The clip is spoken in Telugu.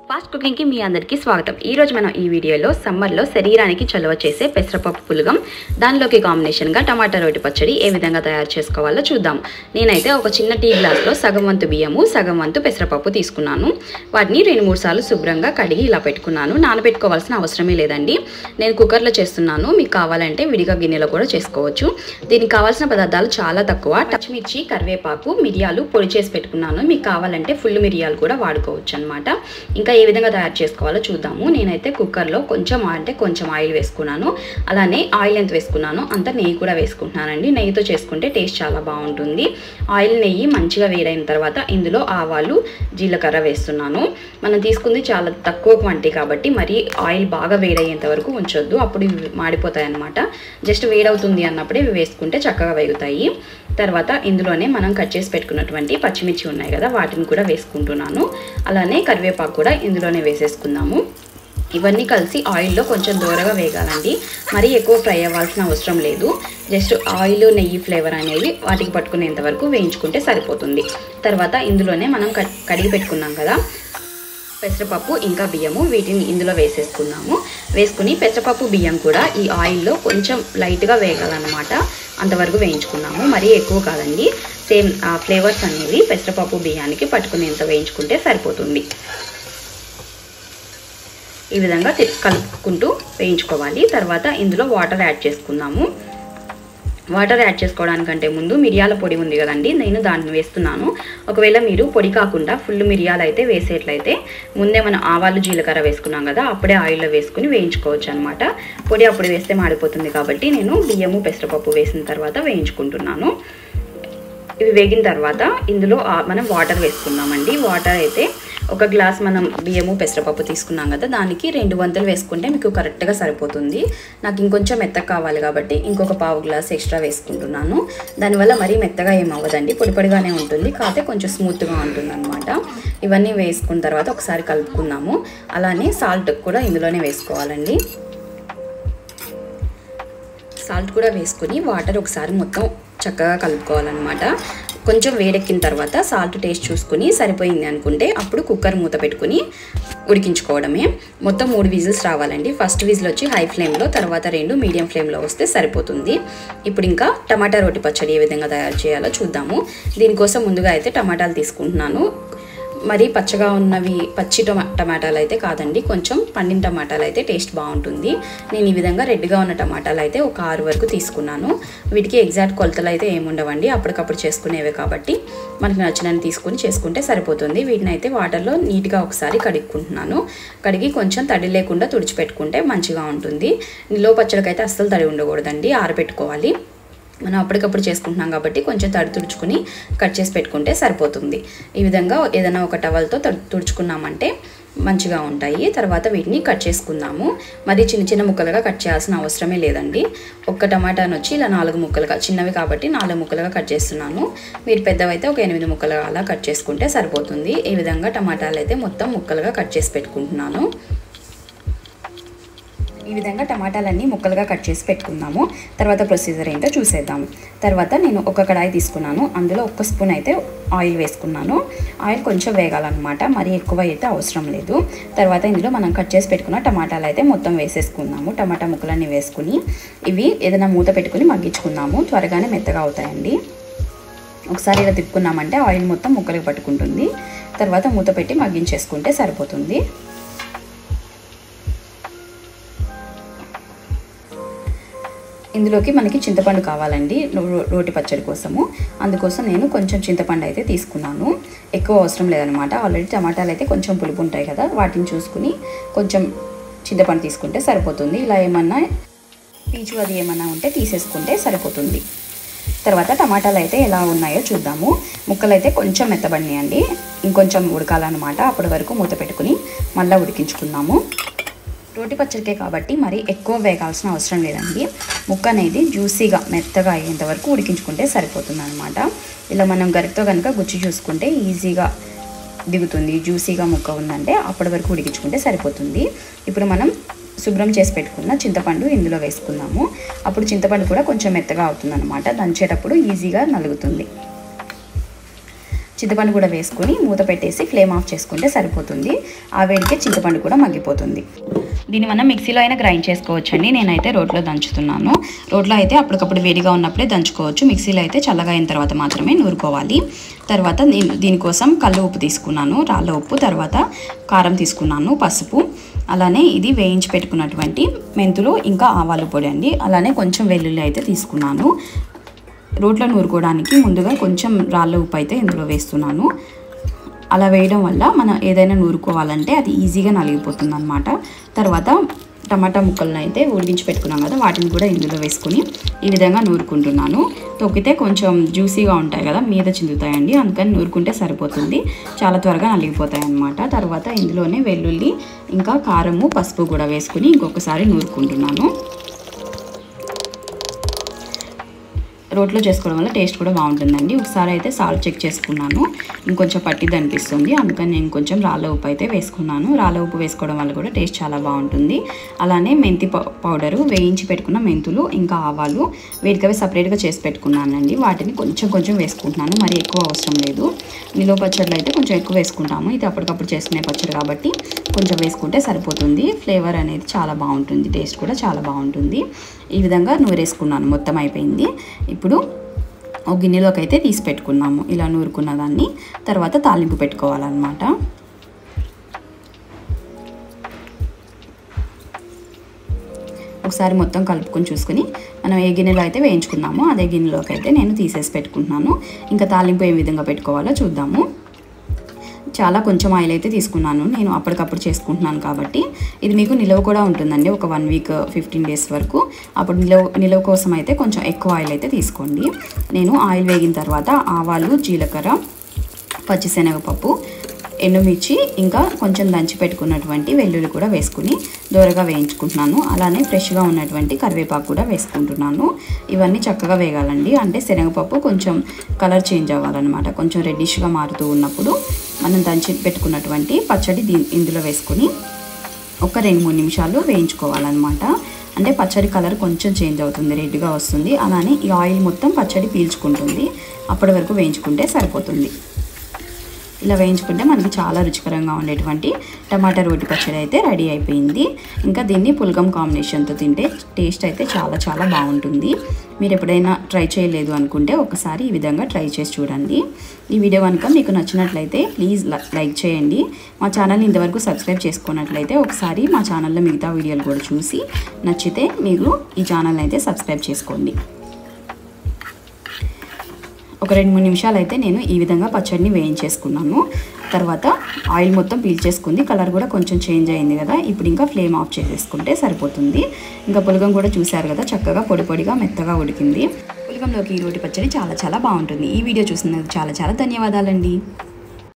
ఫాస్ట్ కుకింగ్కి మీ అందరికీ స్వాగతం ఈ రోజు మనం ఈ వీడియోలో సమ్మర్లో శరీరానికి చలువ చేసే పెసరపప్పు పులగం దానిలోకి కాంబినేషన్గా టమాటా రోటి పచ్చడి ఏ విధంగా తయారు చేసుకోవాలో చూద్దాం నేనైతే ఒక చిన్న టీ గ్లాస్లో సగం వంతు బియ్యము సగం వంతు పెసరపప్పు తీసుకున్నాను వాటిని రెండు మూడు సార్లు శుభ్రంగా కడిగి ఇలా పెట్టుకున్నాను నానబెట్టుకోవాల్సిన అవసరమే లేదండి నేను కుక్కర్లో చేస్తున్నాను మీకు కావాలంటే విడిగా గిన్నెలో కూడా చేసుకోవచ్చు దీనికి కావాల్సిన పదార్థాలు చాలా తక్కువ పచ్చిమిర్చి కరివేపాకు మిరియాలు పొడి చేసి పెట్టుకున్నాను మీకు కావాలంటే ఫుల్ మిరియాలు కూడా వాడుకోవచ్చు అనమాట ఇంకా ఏ విధంగా తయారు చేసుకోవాలో చూద్దాము నేనైతే కుక్కర్లో కొంచెం అంటే కొంచెం ఆయిల్ వేసుకున్నాను అలానే ఆయిల్ ఎంత వేసుకున్నాను అంత నెయ్యి కూడా వేసుకుంటున్నానండి నెయ్యితో చేసుకుంటే టేస్ట్ చాలా బాగుంటుంది ఆయిల్ నెయ్యి మంచిగా వేడైన తర్వాత ఇందులో ఆవాలు జీలకర్ర వేస్తున్నాను మనం తీసుకుంది చాలా తక్కువ క్వాంటిటీ కాబట్టి మరి ఆయిల్ బాగా వేడయ్యేంత వరకు ఉంచొద్దు అప్పుడు ఇవి మాడిపోతాయి అన్నమాట జస్ట్ వేడవుతుంది అన్నప్పుడే ఇవి వేసుకుంటే చక్కగా వేగుతాయి తర్వాత ఇందులోనే మనం కట్ చేసి పెట్టుకున్నటువంటి పచ్చిమిర్చి ఉన్నాయి కదా వాటిని కూడా వేసుకుంటున్నాను అలానే కరివేపాకు కూడా ఇందులోనే వేసేసుకుందాము ఇవన్నీ కలిసి ఆయిల్లో కొంచెం దూరగా వేగాలండి మరీ ఎక్కువ ఫ్రై అవ్వాల్సిన అవసరం లేదు జస్ట్ ఆయిల్ నెయ్యి ఫ్లేవర్ అనేది వాటికి పట్టుకునేంత వరకు వేయించుకుంటే సరిపోతుంది తర్వాత ఇందులోనే మనం కడిగి పెట్టుకున్నాం కదా పెసరపప్పు ఇంకా బియ్యము వీటిని ఇందులో వేసేసుకుందాము వేసుకుని పెసరపప్పు బియ్యం కూడా ఈ ఆయిల్లో కొంచెం లైట్గా వేగాలన్నమాట అంతవరకు వేయించుకున్నాము మరీ ఎక్కువ కాదండి సేమ్ ఆ ఫ్లేవర్స్ అనేవి పెసరపప్పు బియ్యానికి పట్టుకునేంత వేయించుకుంటే సరిపోతుంది ఈ విధంగా కలుపుకుంటూ వేయించుకోవాలి తర్వాత ఇందులో వాటర్ యాడ్ చేసుకుందాము వాటర్ యాడ్ చేసుకోవడానికంటే ముందు మిరియాల పొడి ఉంది కదండి నేను దాన్ని వేస్తున్నాను ఒకవేళ మీరు పొడి కాకుండా ఫుల్ మిరియాలు అయితే వేసేట్లయితే ముందే మనం ఆవాలు జీలకర్ర వేసుకున్నాం కదా అప్పుడే ఆయిల్లో వేసుకుని వేయించుకోవచ్చు అనమాట పొడి అప్పుడు వేస్తే మాడిపోతుంది కాబట్టి నేను బియ్యము పెసరపప్పు వేసిన తర్వాత వేయించుకుంటున్నాను ఇవి వేగిన తర్వాత ఇందులో మనం వాటర్ వేసుకున్నామండి వాటర్ అయితే ఒక గ్లాస్ మనం బియ్యము పెసరపప్పు తీసుకున్నాం కదా దానికి రెండు వంతులు వేసుకుంటే మీకు కరెక్ట్గా సరిపోతుంది నాకు ఇంకొంచెం మెత్తగా కావాలి కాబట్టి ఇంకొక పావు గ్లాస్ ఎక్స్ట్రా వేసుకుంటున్నాను దానివల్ల మరీ మెత్తగా ఏం అవ్వదండి పొడి పొడిగానే ఉంటుంది కాకపోతే కొంచెం స్మూత్గా ఉంటుంది అనమాట ఇవన్నీ వేసుకున్న తర్వాత ఒకసారి కలుపుకుందాము అలానే సాల్ట్ కూడా ఇందులోనే వేసుకోవాలండి సాల్ట్ కూడా వేసుకుని వాటర్ ఒకసారి మొత్తం చక్కగా కలుపుకోవాలన్నమాట కొంచెం వేడెక్కిన తర్వాత సాల్ట్ టేస్ట్ చూసుకుని సరిపోయింది అనుకుంటే అప్పుడు కుక్కర్ మూత పెట్టుకుని ఉడికించుకోవడమే మొత్తం మూడు విజిల్స్ రావాలండి ఫస్ట్ విజిల్ వచ్చి హై ఫ్లేమ్లో తర్వాత రెండు మీడియం ఫ్లేమ్లో వస్తే సరిపోతుంది ఇప్పుడు ఇంకా టమాటా రోటి పచ్చడి ఏ విధంగా తయారు చేయాలో చూద్దాము దీనికోసం ముందుగా అయితే టమాటాలు తీసుకుంటున్నాను మరీ పచ్చగా ఉన్నవి పచ్చి టమా టమాటాలు అయితే కాదండి కొంచెం పండిన టమాటాలు అయితే టేస్ట్ బాగుంటుంది నేను ఈ విధంగా రెడ్గా ఉన్న టమాటాలు అయితే ఒక ఆరు వరకు తీసుకున్నాను వీటికి ఎగ్జాక్ట్ కొలతలు అయితే ఏముండవండి అప్పటికప్పుడు చేసుకునేవే కాబట్టి మనకి నచ్చినని తీసుకుని చేసుకుంటే సరిపోతుంది వీటిని అయితే వాటర్లో నీట్గా ఒకసారి కడుక్కుంటున్నాను కడిగి కొంచెం తడి లేకుండా తుడిచిపెట్టుకుంటే మంచిగా ఉంటుంది నిలో పచ్చడికైతే అస్సలు తడి ఉండకూడదండి ఆరబెట్టుకోవాలి మనం అప్పటికప్పుడు చేసుకుంటున్నాం కాబట్టి కొంచెం తడి తుడుచుకుని కట్ చేసి పెట్టుకుంటే సరిపోతుంది ఈ విధంగా ఏదైనా ఒక టవల్తో తుడుచుకున్నామంటే మంచిగా ఉంటాయి తర్వాత వీటిని కట్ చేసుకుందాము మరి చిన్న చిన్న ముక్కలుగా కట్ చేయాల్సిన అవసరమే లేదండి ఒక్క టమాటాను వచ్చి ఇలా నాలుగు ముక్కలుగా చిన్నవి కాబట్టి నాలుగు ముక్కలుగా కట్ చేస్తున్నాను మీరు పెద్దవైతే ఒక ఎనిమిది ముక్కలుగా అలా కట్ చేసుకుంటే సరిపోతుంది ఈ విధంగా టమాటాలు అయితే మొత్తం ముక్కలుగా కట్ చేసి పెట్టుకుంటున్నాను ఈ విధంగా టమాటాలన్నీ ముక్కలుగా కట్ చేసి పెట్టుకుందాము తర్వాత ప్రొసీజర్ ఏంటో చూసేద్దాము తర్వాత నేను ఒక కడాయి తీసుకున్నాను అందులో ఒక్క స్పూన్ అయితే ఆయిల్ వేసుకున్నాను ఆయిల్ కొంచెం వేగాలన్నమాట మరీ ఎక్కువ అయితే అవసరం లేదు తర్వాత ఇందులో మనం కట్ చేసి పెట్టుకున్న టమాటాలు అయితే మొత్తం వేసేసుకుందాము టమాటా ముక్కలన్నీ వేసుకుని ఇవి ఏదైనా మూత పెట్టుకుని మగ్గించుకుందాము త్వరగానే మెత్తగా అవుతాయండి ఒకసారి ఇలా తిప్పుకున్నామంటే ఆయిల్ మొత్తం ముక్కలకు పట్టుకుంటుంది తర్వాత మూత పెట్టి మగ్గించేసుకుంటే సరిపోతుంది ఇందులోకి మనకి చింతపండు కావాలండి రోటి పచ్చడి కోసము అందుకోసం నేను కొంచెం చింతపండు అయితే తీసుకున్నాను ఎక్కువ అవసరం లేదనమాట ఆల్రెడీ టమాటాలు అయితే కొంచెం పులుపు ఉంటాయి కదా వాటిని చూసుకుని కొంచెం చింతపండు తీసుకుంటే సరిపోతుంది ఇలా ఏమన్నా పీచు అది ఏమన్నా ఉంటే తీసేసుకుంటే సరిపోతుంది తర్వాత టమాటాలు అయితే ఎలా ఉన్నాయో చూద్దాము ముక్కలు అయితే కొంచెం మెత్తబడినాయండి ఇంకొంచెం ఉడకాలన్నమాట అప్పటి వరకు మూత పెట్టుకుని మళ్ళీ ఉడికించుకుందాము రోటి పచ్చడికే కాబట్టి మరి ఎక్కువ వేగాల్సిన అవసరం లేదండి ముక్క అనేది జ్యూసీగా మెత్తగా అయ్యేంత వరకు ఉడికించుకుంటే సరిపోతుంది అనమాట ఇలా మనం గరికతో కనుక గుచ్చి చూసుకుంటే ఈజీగా దిగుతుంది జ్యూసీగా ముక్క ఉందంటే అప్పటి వరకు ఉడికించుకుంటే సరిపోతుంది ఇప్పుడు మనం శుభ్రం చేసి పెట్టుకున్న చింతపండు ఇందులో వేసుకుందాము అప్పుడు చింతపండు కూడా కొంచెం మెత్తగా అవుతుంది అనమాట దంచేటప్పుడు ఈజీగా నలుగుతుంది చింతపండు కూడా వేసుకొని మూత పెట్టేసి ఫ్లేమ్ ఆఫ్ చేసుకుంటే సరిపోతుంది ఆ వేడికే చింతపండు కూడా మగ్గిపోతుంది దీన్ని మనం మిక్సీలో అయినా గ్రైండ్ చేసుకోవచ్చండి నేనైతే రోట్లో దంచుతున్నాను రోట్లో అయితే అప్పటికప్పుడు వేడిగా ఉన్నప్పుడే దంచుకోవచ్చు మిక్సీలో అయితే చల్లగా అయిన తర్వాత మాత్రమే నూరుకోవాలి తర్వాత నేను దీనికోసం కళ్ళు ఉప్పు తీసుకున్నాను రాళ్ళ ఉప్పు తర్వాత కారం తీసుకున్నాను పసుపు అలానే ఇది వేయించి పెట్టుకున్నటువంటి మెంతులు ఇంకా ఆవాలు పొడి అండి అలానే కొంచెం వెల్లుల్లి అయితే తీసుకున్నాను రోట్లో నూరుకోవడానికి ముందుగా కొంచెం రాళ్ళ ఉప్పు అయితే ఇందులో వేస్తున్నాను అలా వేయడం వల్ల మనం ఏదైనా నూరుకోవాలంటే అది ఈజీగా నలిగిపోతుంది అనమాట తర్వాత టమాటా ముక్కలను అయితే ఉడికించి పెట్టుకున్నాం కదా వాటిని కూడా ఇందులో వేసుకొని ఈ విధంగా నూరుకుంటున్నాను తొక్కితే కొంచెం జ్యూసీగా ఉంటాయి కదా మీద చిందుతాయండి అందుకని నూరుకుంటే సరిపోతుంది చాలా త్వరగా నలిగిపోతాయి అన్నమాట తర్వాత ఇందులోనే వెల్లుల్లి ఇంకా కారము పసుపు కూడా వేసుకుని ఇంకొకసారి నూరుకుంటున్నాను రోట్లో చేసుకోవడం వల్ల టేస్ట్ కూడా బాగుంటుందండి ఒకసారి అయితే సాల్ట్ చెక్ చేసుకున్నాను ఇంకొంచెం పట్టిది అనిపిస్తుంది అందుకని నేను కొంచెం రాళ్ళ ఉప్పు అయితే వేసుకున్నాను రాళ్ళ ఉప్పు వేసుకోవడం వల్ల కూడా టేస్ట్ చాలా బాగుంటుంది అలానే మెంతి పౌ- పౌడరు వేయించి పెట్టుకున్న మెంతులు ఇంకా ఆవాలు వీటికవి సపరేట్గా చేసి పెట్టుకున్నానండి వాటిని కొంచెం కొంచెం వేసుకుంటున్నాను మరి ఎక్కువ అవసరం లేదు నిలువ పచ్చళ్ళు అయితే కొంచెం ఎక్కువ వేసుకుంటాము ఇది అప్పటికప్పుడు చేసుకునే పచ్చడి కాబట్టి కొంచెం వేసుకుంటే సరిపోతుంది ఫ్లేవర్ అనేది చాలా బాగుంటుంది టేస్ట్ కూడా చాలా బాగుంటుంది ఈ విధంగా నూరేసుకున్నాను మొత్తం అయిపోయింది ఇప్పుడు ఒక గిన్నెలోకి అయితే తీసి పెట్టుకున్నాము ఇలా నూరుకున్న దాన్ని తర్వాత తాలింపు పెట్టుకోవాలన్నమాట ఒకసారి మొత్తం కలుపుకొని చూసుకుని మనం ఏ గిన్నెలో అయితే వేయించుకున్నామో అదే గిన్నెలోకి అయితే నేను తీసేసి పెట్టుకుంటున్నాను ఇంకా తాలింపు ఏ విధంగా పెట్టుకోవాలో చూద్దాము చాలా కొంచెం ఆయిల్ అయితే తీసుకున్నాను నేను అప్పటికప్పుడు చేసుకుంటున్నాను కాబట్టి ఇది మీకు నిలవ కూడా ఉంటుందండి ఒక వన్ వీక్ ఫిఫ్టీన్ డేస్ వరకు అప్పుడు నిలవ నిలవ కోసం అయితే కొంచెం ఎక్కువ ఆయిల్ అయితే తీసుకోండి నేను ఆయిల్ వేగిన తర్వాత ఆవాలు జీలకర్ర పచ్చిశనగపప్పు ఎండుమిర్చి ఇంకా కొంచెం దంచి పెట్టుకున్నటువంటి వెల్లుల్లి కూడా వేసుకుని దూరగా వేయించుకుంటున్నాను అలానే ఫ్రెష్గా ఉన్నటువంటి కరివేపాకు కూడా వేసుకుంటున్నాను ఇవన్నీ చక్కగా వేగాలండి అంటే శనగపప్పు కొంచెం కలర్ చేంజ్ అవ్వాలన్నమాట కొంచెం రెడ్డిష్గా మారుతూ ఉన్నప్పుడు మనం దంచి పెట్టుకున్నటువంటి పచ్చడి దీ ఇందులో వేసుకుని ఒక రెండు మూడు నిమిషాలు వేయించుకోవాలన్నమాట అంటే పచ్చడి కలర్ కొంచెం చేంజ్ అవుతుంది రెడ్గా వస్తుంది అలానే ఈ ఆయిల్ మొత్తం పచ్చడి పీల్చుకుంటుంది అప్పటి వరకు వేయించుకుంటే సరిపోతుంది ఇలా వేయించుకుంటే మనకి చాలా రుచికరంగా ఉండేటువంటి టమాటా రోటి పచ్చడి అయితే రెడీ అయిపోయింది ఇంకా దీన్ని పుల్గం కాంబినేషన్తో తింటే టేస్ట్ అయితే చాలా చాలా బాగుంటుంది మీరు ఎప్పుడైనా ట్రై చేయలేదు అనుకుంటే ఒకసారి ఈ విధంగా ట్రై చేసి చూడండి ఈ వీడియో కనుక మీకు నచ్చినట్లయితే ప్లీజ్ లైక్ చేయండి మా ఛానల్ని ఇంతవరకు సబ్స్క్రైబ్ చేసుకున్నట్లయితే ఒకసారి మా ఛానల్లో మిగతా వీడియోలు కూడా చూసి నచ్చితే మీరు ఈ ఛానల్ని అయితే సబ్స్క్రైబ్ చేసుకోండి ఒక రెండు మూడు నిమిషాలు అయితే నేను ఈ విధంగా పచ్చడిని వేయించేసుకున్నాను తర్వాత ఆయిల్ మొత్తం పీల్చేసుకుంది కలర్ కూడా కొంచెం చేంజ్ అయింది కదా ఇప్పుడు ఇంకా ఫ్లేమ్ ఆఫ్ చేసేసుకుంటే సరిపోతుంది ఇంకా పులగం కూడా చూశారు కదా చక్కగా పొడి పొడిగా మెత్తగా ఉడికింది పులగంలోకి ఈ రోటి పచ్చడి చాలా చాలా బాగుంటుంది ఈ వీడియో చూసినందుకు చాలా చాలా ధన్యవాదాలండి